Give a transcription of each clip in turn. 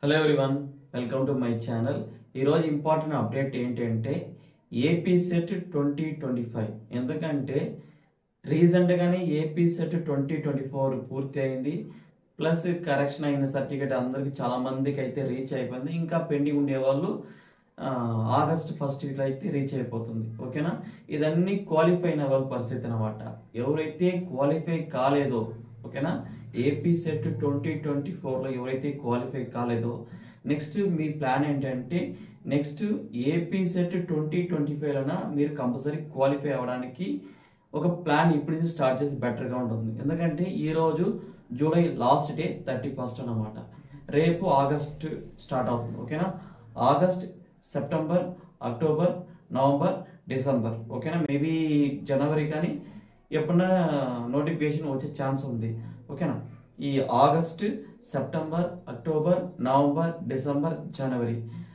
hello everyone welcome to my channel ఈరోజు important update ఏంటంటే AP SET twenty twenty five ఎందుకంటే రీసెంట్గానే AP SET twenty twenty four పూర్తి అయింది ప్లస్ కరెక్షన్ అయిన సర్టిఫికేట్ అందరికి చాలా మందికి అయితే రీచ్ అయిపోయింది ఇంకా పెండింగ్ ఉండే వాళ్ళు ఆగస్ట్ ఫస్ట్ వీక్ అయితే రీచ్ అయిపోతుంది ఓకేనా ఇదన్నీ క్వాలిఫై అయిన వాళ్ళ పరిస్థితి అనమాట ఎవరైతే క్వాలిఫై కాలేదో ఓకేనా ఏపీ సెట్ ట్వంటీ ట్వంటీ ఫోర్లో ఎవరైతే క్వాలిఫై కాలేదో నెక్స్ట్ మీ ప్లాన్ ఏంటంటే next AP SET twenty twenty ఫైవ్లోన మీరు కంపల్సరీ క్వాలిఫై అవ్వడానికి ఒక ప్లాన్ ఇప్పుడు నుంచి స్టార్ట్ చేసి బెటర్గా ఉంటుంది ఎందుకంటే ఈరోజు July last day thirty first అనమాట రేపు ఆగస్ట్ స్టార్ట్ అవుతుంది ఓకేనా August September October November December ఓకేనా మేబీ జనవరి కానీ ఎప్పుడన్నా నోటిఫికేషన్ వచ్చే ఛాన్స్ ఉంది ఓకేనా ఈ August September October November December జనవరి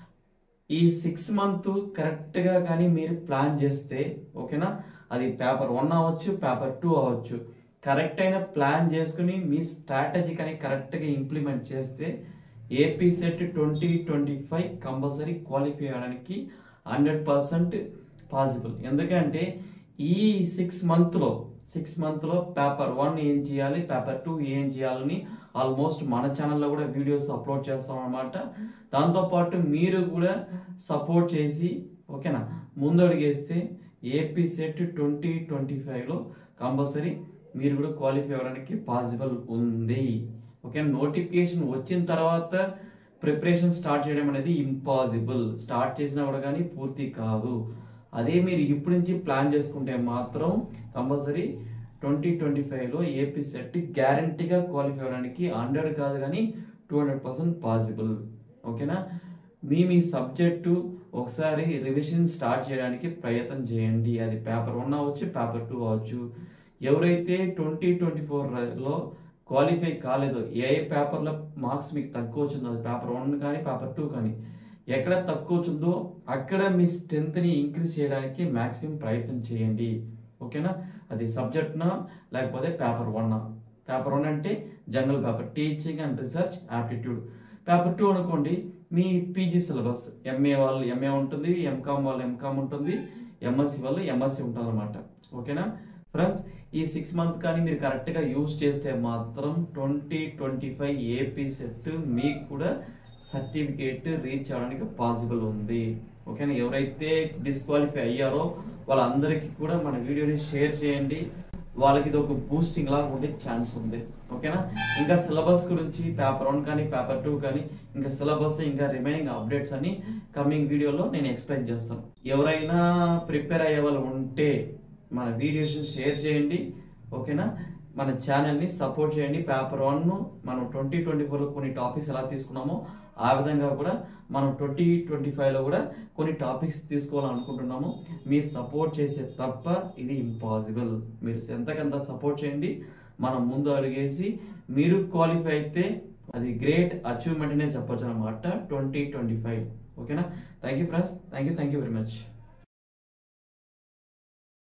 ఈ సిక్స్ మంత్ కరెక్ట్గా కానీ మీరు ప్లాన్ చేస్తే ఓకేనా అది పేపర్ వన్ అవ్వచ్చు పేపర్ టూ అవ్వచ్చు కరెక్ట్ అయిన ప్లాన్ చేసుకుని మీ స్ట్రాటజీ కానీ కరెక్ట్గా ఇంప్లిమెంట్ చేస్తే AP SET twenty twenty five compulsory qualify అవ్వడానికి హండ్రెడ్ పర్సెంట్ పాసిబుల్ ఎందుకంటే ఈ సిక్స్ మంత్లో సిక్స్ మంత్లో పేపర్ వన్ ఏం చేయాలి పేపర్ టూ ఏం చేయాలని ఆల్మోస్ట్ మన ఛానల్లో కూడా వీడియోస్ అప్లోడ్ చేస్తాం అనమాట దాంతోపాటు మీరు కూడా సపోర్ట్ చేసి ఓకేనా ముందు అడిగేస్తే ఏపీ సెట్ ట్వంటీ ట్వంటీ ఫైవ్లో కంపల్సరీ మీరు కూడా క్వాలిఫై అవ్వడానికి పాసిబుల్ ఉంది ఓకే నోటిఫికేషన్ వచ్చిన తర్వాత ప్రిపరేషన్ స్టార్ట్ చేయడం అనేది ఇంపాసిబుల్ స్టార్ట్ చేసినా కూడా కానీ పూర్తి కాదు అదే మీరు ఇప్పటి నుంచి ప్లాన్ చేసుకుంటే మాత్రం కంపల్సరీ ట్వంటీ ట్వంటీ ఫైవ్లో ఏపీ సెట్ గ్యారంటీగా క్వాలిఫై అవ్వడానికి హండ్రెడ్ కాదు కానీ టూ హండ్రెడ్ పర్సెంట్ పాసిబుల్ ఓకేనా మీ మీ సబ్జెక్టు ఒకసారి రివిజన్ స్టార్ట్ చేయడానికి ప్రయత్నం చేయండి అది పేపర్ వన్ అవ్వచ్చు పేపర్ టూ అవ్వచ్చు ఎవరైతే ట్వంటీ ట్వంటీ ఫోర్లో క్వాలిఫై కాలేదో ఏ పేపర్లో మార్క్స్ మీకు తక్కువ వచ్చిందో అది పేపర్ వన్ కానీ పేపర్ టూ కానీ ఎక్కడ తక్కువ వచ్చిందో అక్కడ మీ స్ట్రెంత్ని ఇంక్రీజ్ చేయడానికి మ్యాక్సిమం ప్రయత్నం చేయండి ఓకేనా అది సబ్జెక్ట్నా లేకపోతే పేపర్ వన్నా పేపర్ వన్ అంటే general paper teaching and research aptitude paper two అనుకోండి మీ పీజీ సిలబస్ ఎంఏ వాళ్ళు ఎంఏ ఉంటుంది ఎంకామ్ వాళ్ళు ఎంకామ్ ఉంటుంది ఎంఎస్సి వాళ్ళు ఎంఎస్సి ఉంటుంది అనమాట ఓకేనా ఫ్రెండ్స్ ఈ సిక్స్ మంత్ కానీ మీరు కరెక్ట్గా యూజ్ చేస్తే మాత్రం twenty twenty five AP SET మీకు కూడా సర్టిఫికేట్ రీచ్ అవ్వడానికి పాసిబుల్ ఉంది ఓకేనా ఎవరైతే డిస్క్వాలిఫై అయ్యారో వాళ్ళందరికీ కూడా మన వీడియోని షేర్ చేయండి వాళ్ళకి ఇది ఒక బూస్టింగ్ లాగా ఉండే ఛాన్స్ ఉంది ఓకేనా ఇంకా సిలబస్ గురించి పేపర్ వన్ కానీ పేపర్ టూ కానీ ఇంకా సిలబస్ ఇంకా రిమైనింగ్ అప్డేట్స్ అని కమింగ్ వీడియోలో నేను ఎక్స్ప్లెయిన్ చేస్తాను ఎవరైనా ప్రిపేర్ అయ్యే వాళ్ళు ఉంటే మన వీడియోస్ షేర్ చేయండి ఓకేనా మన ఛానల్ని సపోర్ట్ చేయండి పేపర్ వన్ మనం ట్వంటీ ట్వంటీ ఫోర్లో కొన్ని టాపిక్స్ ఎలా తీసుకున్నామో ఆ విధంగా కూడా మనం ట్వంటీ ట్వంటీ ఫైవ్లో కూడా కొన్ని టాపిక్స్ తీసుకోవాలనుకుంటున్నాము మీరు సపోర్ట్ చేసే తప్ప ఇది ఇంపాసిబుల్ మీరు ఎంతకంత సపోర్ట్ చేయండి మనం ముందు అడిగేసి మీరు క్వాలిఫై అయితే అది గ్రేట్ అచీవ్మెంట్ అనే చెప్పొచ్చు అనమాట ట్వంటీ ట్వంటీ ఫైవ్ ఓకేనా thank you friends thank you thank you very much